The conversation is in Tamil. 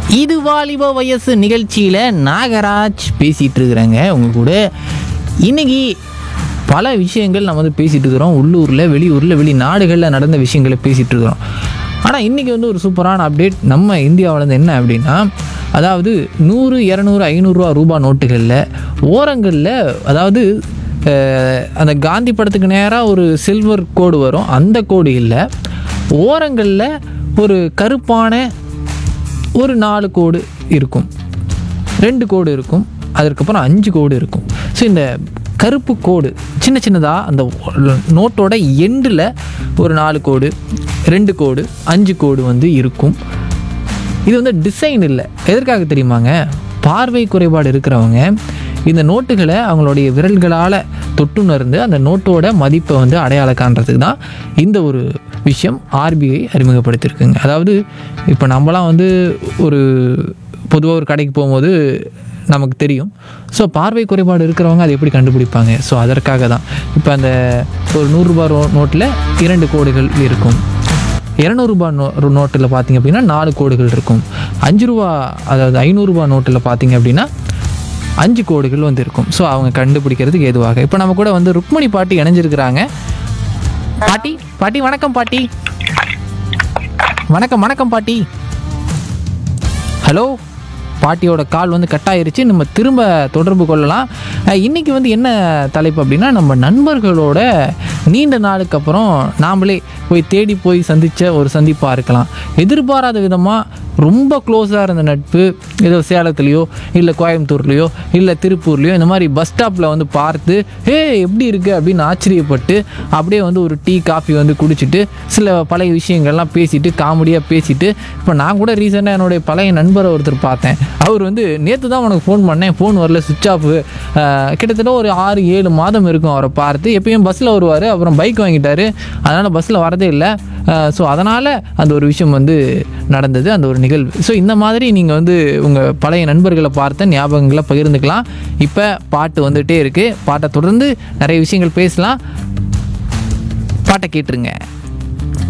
இது வாலிப வயசு நிகழ்ச்சியில் நாகராஜ் பேசிகிட்டு இருக்கிறேங்க உங்க கூட இன்னைக்கு பல விஷயங்கள் நம்ம வந்து பேசிகிட்டு இருக்கிறோம் உள்ளூரில் வெளியூரில் வெளிநாடுகளில் நடந்த விஷயங்களை பேசிகிட்டு இருக்கிறோம் ஆனால் இன்றைக்கி வந்து ஒரு சூப்பரான அப்டேட் நம்ம இந்தியாவிலேருந்து என்ன அப்படின்னா அதாவது நூறு இரநூறு ஐநூறுரூவா ரூபா நோட்டுகளில் ஓரங்களில் அதாவது அஹ், அந்த காந்தி படத்துக்கு நேராக ஒரு சில்வர் கோடு வரும் அந்த கோடு இல்லை ஓரங்களில் ஒரு கருப்பான ஒரு நாலு கோடு இருக்கும் ரெண்டு கோடு இருக்கும் அதற்கப்புறம் அஞ்சு கோடு இருக்கும் ஸோ இந்த கருப்பு கோடு சின்ன சின்னதாக அந்த நோட்டோட எண்டில் ஒரு நாலு கோடு ரெண்டு கோடு அஞ்சு கோடு வந்து இருக்கும் இது வந்து டிசைன் இல்லை எதற்காக தெரியுமாங்க பார்வை குறைபாடு இருக்கிறவங்க இந்த நோட்டுகளை அவங்களுடைய விரல்களால் தொட்டுணர்ந்து அந்த நோட்டோட மதிப்பை வந்து அடையாளம் காண்றதுக்கு தான் இந்த ஒரு விஷயம் ஆர்பிஐ அறிமுகப்படுத்தியிருக்குங்க அதாவது இப்போ நம்மலாம் வந்து ஒரு பொதுவாக ஒரு கடைக்கு போகும்போது நமக்கு தெரியும் ஸோ பார்வை குறைபாடு இருக்கிறவங்க அதை எப்படி கண்டுபிடிப்பாங்க ஸோ அதற்காக தான் இப்போ அந்த ஒரு நூறுரூபா நோட்டில் இரண்டு கோடுகள் இருக்கும் இரநூறுபா நோ நோட்டில் பார்த்தீங்க அப்படின்னா நாலு கோடுகள் இருக்கும் அஞ்சு ரூபா அதாவது ஐநூறுரூபா நோட்டில் பார்த்தீங்க அப்படின்னா அஞ்சு கோடுகள் வந்து இருக்கும் ஸோ அவங்க கண்டுபிடிக்கிறதுக்கு ஏதுவாக இப்போ நம்ம கூட வந்து ருக்மணி பாட்டி இணைஞ்சிருக்கிறாங்க பாட்டி பாட்டி வணக்கம் பாட்டி வணக்கம் வணக்கம் பாட்டி ஹலோ பாட்டியோட கால் வந்து கட் ஆயிருச்சு நம்ம திரும்ப தொடர்பு கொள்ளலாம் அஹ் இன்னைக்கு வந்து என்ன தலைப்பு அப்படின்னா நம்ம நண்பர்களோட நீண்ட நாளுக்கு அப்புறம் நாமளே போய் தேடி போய் சந்தித்த ஒரு சந்திப்பாக இருக்கலாம் எதிர்பாராத விதமாக ரொம்ப க்ளோஸாக இருந்த நட்பு ஏதோ சேலத்துலேயோ இல்லை கோயம்புத்தூர்லேயோ இல்லை திருப்பூர்லேயோ இந்த மாதிரி பஸ் ஸ்டாப்பில் வந்து பார்த்து ஹே எப்படி இருக்கு அப்படின்னு ஆச்சரியப்பட்டு அப்படியே வந்து ஒரு டீ காஃபி வந்து குடிச்சிட்டு சில பழைய விஷயங்கள்லாம் பேசிட்டு காமெடியாக பேசிட்டு இப்போ நான் கூட ரீசெண்டாக என்னுடைய பழைய நண்பரை ஒருத்தர் பார்த்தேன் அவர் வந்து நேற்று தான் உனக்கு ஃபோன் பண்ணேன் ஃபோன் வரல சுவிட்ச் ஆஃப் கிட்டத்தட்ட ஒரு ஆறு ஏழு மாதம் இருக்கும் அவரை பார்த்து எப்பயும் பஸ்ஸில் வருவார் அப்புறம் பைக் வாங்கிட்டாரு அதனால் பஸ்ஸில் வரதே இல்லை ஸோ அதனால் அந்த ஒரு விஷயம் வந்து நடந்தது அந்த ஒரு நிகழ்வு ஸோ இந்த மாதிரி நீங்கள் வந்து உங்கள் பழைய நண்பர்களை பார்த்த ஞாபகங்களை பகிர்ந்துக்கலாம் இப்போ பாட்டு வந்துகிட்டே இருக்குது பாட்டை தொடர்ந்து நிறைய விஷயங்கள் பேசலாம் பாட்டை கேட்டுருங்க